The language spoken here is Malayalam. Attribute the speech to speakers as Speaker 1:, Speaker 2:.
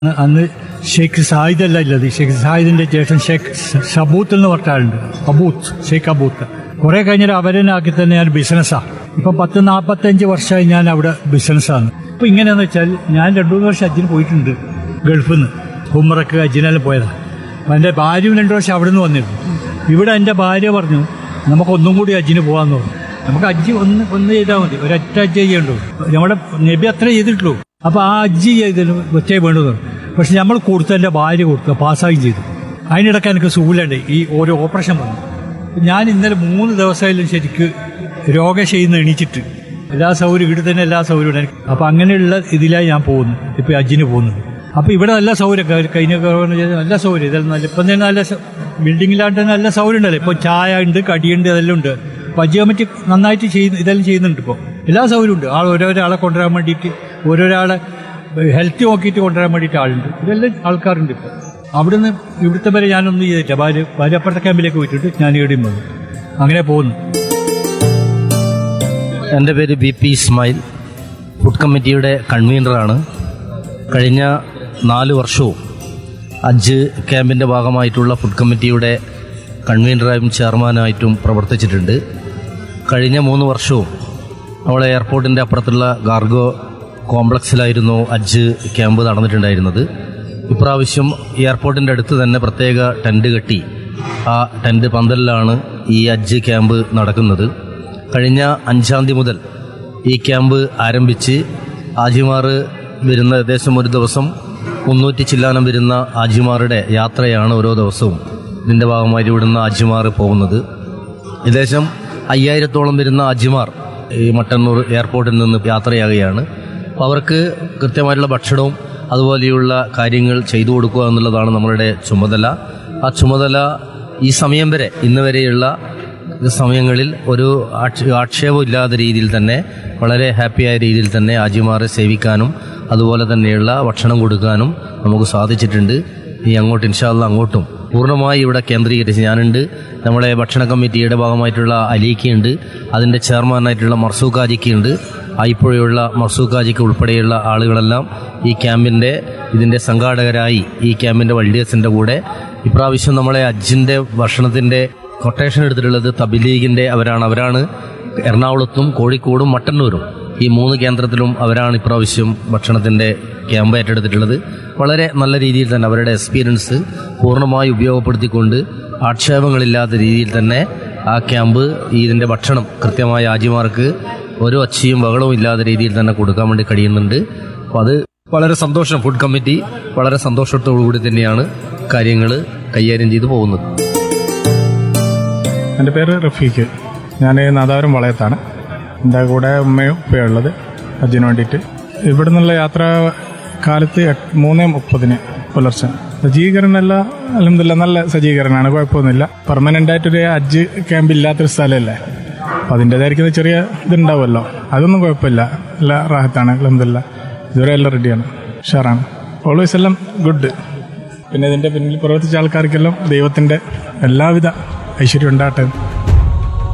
Speaker 1: അന്ന് ഷെയ്ഖ് സായിദ് അല്ല ഉള്ളത് ഷെയ്ഖ് സായിദിന്റെ ജ്യേഷ്ഠൻ ഷെയ്ഖ് സ- ഷബൂത്ത് എന്ന് പറഞ്ഞ ആളുണ്ട് അബൂത്ത് ഷെയ്ഖ് അബൂത്ത് കുറെ കഴിഞ്ഞിട്ട് അവരെന്നെ ആക്കി തന്നെ ഞാൻ ബിസിനസ്സാണ് ഇപ്പൊ പത്ത് നാൽപ്പത്തഞ്ച് വർഷമായി ഞാൻ അവിടെ ബിസിനസ്സാണ് ഇപ്പൊ ഇങ്ങനെയാന്ന് വെച്ചാൽ ഞാൻ രണ്ടു മൂന്ന് വർഷം അജിന് പോയിട്ടുണ്ട് ഗൾഫിൽ നിന്ന് ഉമ്മറക്ക് അജിനെല്ലാം പോയതാണ് അപ്പൊ എൻ്റെ ഭാര്യയും രണ്ടു വർഷം അവിടെ നിന്ന് വന്നിരുന്നു ഇവിടെ എൻ്റെ ഭാര്യ പറഞ്ഞു നമുക്ക് ഒന്നും കൂടി അജിന് പോകാമെന്ന് പറഞ്ഞു നമുക്ക് അജ്ജി ഒന്ന് ഒന്ന് ചെയ്താൽ മതി ഒരൊറ്റ അജ്ജി ചെയ്യണ്ടു നമ്മുടെ നബി അത്ര ചെയ്തിട്ടുള്ളൂ അപ്പൊ ആ അജ്ജി ചെയ്തതിന് ഒറ്റ വേണ്ടത് പക്ഷെ നമ്മൾ കൊടുത്ത എൻ്റെ ഭാര്യ കൊടുക്കുക പാസ്സാകുകയും ചെയ്തു അതിനിടയ്ക്ക് എനിക്ക് സുഖമില്ലാണ്ട് ഈ ഓരോ ഓപ്പറേഷൻ വന്നു ഞാൻ ഇന്നലെ മൂന്ന് ദിവസമായാലും ശരിക്ക് രോഗം ചെയ്യുന്ന എണീച്ചിട്ട് എല്ലാ സൗകര്യം ഇവിടെ തന്നെ എല്ലാ സൗകര്യവും ഉണ്ട് അപ്പൊ അങ്ങനെയുള്ള ഇതിലായി ഞാൻ പോകുന്നു ഇപ്പൊ അജ്ജിന് പോകുന്നത് അപ്പൊ ഇവിടെ നല്ല സൗകര്യം ക- കഴിഞ്ഞ കൊറോണ ചെയ്ത നല്ല സൗകര്യം ഇതെല്ലാം നല്ല ഇപ്പം തന്നെ നല്ല സ- ബിൽഡിങ്ങിലാണ്ട് തന്നെ നല്ല സൗകര്യം ഉണ്ടല്ലോ ഇപ്പൊ ചായ ഉണ്ട് കടിയുണ്ട് അതെല്ലാം ഉണ്ട് അപ്പൊ അജ്ജി കമ്മിറ്റി നന്നായിട്ട് ചെയ്യുന്ന ഇതെല്ലാം ചെയ്യുന്നുണ്ട് ഇപ്പോൾ എല്ലാ സൗകര്യവും ഉണ്ട് ആൾ ഓരോരാളെ കൊണ്ടുവരാൻ വേണ്ടിയിട്ട് ഓരോരാളെ ഹെൽത്ത് നോക്കിയിട്ട് കൊണ്ടുവരാൻ വേണ്ടിയിട്ട് ആളുണ്ട് ഇതെല്ലാം ആൾക്കാരുണ്ട് ഇപ്പോൾ അവിടുന്ന് ഇവിടുത്തെ വരെ ഞാനൊന്നും ചെയ്തിട്ടില്ല ഭാര്യ ഭാര്യ അപ്പുറത്തെ ക്യാമ്പിലേക്ക് പോയിട്ടുണ്ട് ഞാൻ ഇവിടെയും വന്നു അങ്ങനെ പോകുന്നു
Speaker 2: എൻ്റെ പേര് ബി പി ഇസ്മായിൽ ഫുഡ് കമ്മിറ്റിയുടെ കൺവീനറാണ് കഴിഞ്ഞ നാല് വർഷവും അജ് ക്യാമ്പിൻ്റെ ഭാഗമായിട്ടുള്ള ഫുഡ് കമ്മിറ്റിയുടെ കൺവീനറായും ചെയർമാനായിട്ടും പ്രവർത്തിച്ചിട്ടുണ്ട് കഴിഞ്ഞ മൂന്ന് വർഷവും നമ്മളെ എയർപോർട്ടിൻ്റെ അപ്പുറത്തുള്ള ഗാർഗോ കോംപ്ലക്സിലായിരുന്നു അജ് ക്യാമ്പ് നടന്നിട്ടുണ്ടായിരുന്നത് ഇപ്രാവശ്യം എയർപോർട്ടിൻ്റെ അടുത്ത് തന്നെ പ്രത്യേക ടെൻറ്റ് കെട്ടി ആ ടെൻറ്റ് പന്തലിലാണ് ഈ അജ് ക്യാമ്പ് നടക്കുന്നത് കഴിഞ്ഞ അഞ്ചാം തീയതി മുതൽ ഈ ക്യാമ്പ് ആരംഭിച്ച് ആജിമാർ വരുന്ന ഏകദേശം ഒരു ദിവസം മുന്നൂറ്റി ചില്ലാനം വരുന്ന ആജിമാരുടെ യാത്രയാണ് ഓരോ ദിവസവും ഇതിൻ്റെ ഭാഗമായി ഇവിടുന്ന് ആജിമാർ പോകുന്നത് ഏകദേശം അയ്യായിരത്തോളം വരുന്ന ആജിമാർ ഈ മട്ടന്നൂർ എയർപോർട്ടിൽ നിന്ന് യാത്രയാകുകയാണ് അപ്പോൾ അവർക്ക് കൃത്യമായിട്ടുള്ള ഭക്ഷണവും അതുപോലെയുള്ള കാര്യങ്ങൾ ചെയ്തു കൊടുക്കുക എന്നുള്ളതാണ് നമ്മളുടെ ചുമതല ആ ചുമതല ഈ സമയം വരെ ഇന്ന് വരെയുള്ള സമയങ്ങളിൽ ഒരു ആക്ഷ- ആക്ഷേപമില്ലാത്ത രീതിയിൽ തന്നെ വളരെ ഹാപ്പിയായ രീതിയിൽ തന്നെ ആജിമാരെ സേവിക്കാനും അതുപോലെ തന്നെയുള്ള ഭക്ഷണം കൊടുക്കാനും നമുക്ക് സാധിച്ചിട്ടുണ്ട് ഇനി അങ്ങോട്ട് ഇൻഷാല്ല അങ്ങോട്ടും പൂർണ്ണമായി ഇവിടെ കേന്ദ്രീകരിച്ച് ഞാനുണ്ട് നമ്മളെ ഭക്ഷണ കമ്മിറ്റിയുടെ ഭാഗമായിട്ടുള്ള അലീക്കയുണ്ട് അതിൻ്റെ ചെയർമാനായിട്ടുള്ള മർസൂഖാജിക്കുണ്ട് ആയിപ്പുഴയുള്ള മർസൂഖാജിക്ക് ഉൾപ്പെടെയുള്ള ആളുകളെല്ലാം ഈ ക്യാമ്പിൻ്റെ ഇതിൻ്റെ സംഘാടകരായി ഈ ക്യാമ്പിൻ്റെ വൾഡിയേഴ്സിൻ്റെ കൂടെ ഇപ്രാവശ്യം നമ്മളെ അജ്ജിൻ്റെ ഭക്ഷണത്തിൻ്റെ കൊട്ടേഷൻ എടുത്തിട്ടുള്ളത് തബിലീഗിൻ്റെ അവരാണ് അവരാണ് എറണാകുളത്തും കോഴിക്കോടും മട്ടന്നൂരും ഈ മൂന്ന് കേന്ദ്രത്തിലും അവരാണ് ഇപ്രാവശ്യം ഭക്ഷണത്തിൻ്റെ ക്യാമ്പ് ഏറ്റെടുത്തിട്ടുള്ളത് വളരെ നല്ല രീതിയിൽ തന്നെ അവരുടെ എക്സ്പീരിയൻസ് പൂർണ്ണമായി ഉപയോഗപ്പെടുത്തിക്കൊണ്ട് ആക്ഷേപങ്ങളില്ലാത്ത രീതിയിൽ തന്നെ ആ ക്യാമ്പ് ഈ ഇതിൻ്റെ ഭക്ഷണം കൃത്യമായ ആജിമാർക്ക് ഒരു ഒച്ചയും ബഹളവും ഇല്ലാത്ത രീതിയിൽ തന്നെ കൊടുക്കാൻ വേണ്ടി കഴിയുന്നുണ്ട് അപ്പോൾ അത് വളരെ സന്തോഷം ഫുഡ് കമ്മിറ്റി വളരെ സന്തോഷത്തോടു കൂടി തന്നെയാണ് കാര്യങ്ങൾ കൈകാര്യം ചെയ്തു പോകുന്നത്
Speaker 3: എൻ്റെ പേര് റഫീഖ് ഞാൻ നാദാപുരം വളയത്താണ് എൻ്റെ കൂടെ ഉമ്മയും ഉപ്പയും ഉള്ളത് അതിന് വേണ്ടിയിട്ട് ഇവിടെ നിന്നുള്ള യാത്ര കാലത്ത് എട്ട് മൂന്ന് മുപ്പതിന് പുലർച്ചെ സജ്ജീകരണമെല്ലാം അലഹമില്ല നല്ല സജ്ജീകരണമാണ് കുഴപ്പമൊന്നുമില്ല പെർമനൻ്റ് ആയിട്ടൊരു അജ്ജ് ക്യാമ്പ് ഇല്ലാത്തൊരു സ്ഥലമല്ലേ അപ്പം അതിൻ്റെതായിരിക്കുന്ന ചെറിയ ഇതുണ്ടാവുമല്ലോ അതൊന്നും കുഴപ്പമില്ല എല്ലാ റാഹത്താണ് അലഹമില്ല ഇതുവരെ എല്ലാം റെഡിയാണ് ഉഷാറാണ് ഓൾവേസ് എല്ലാം ഗുഡ് പിന്നെ ഇതിൻ്റെ പിന്നിൽ പ്രവർത്തിച്ച ആൾക്കാർക്കെല്ലാം ദൈവത്തിൻ്റെ എല്ലാവിധ ഐശ്വര്യം ഉണ്ടാകട്ടെ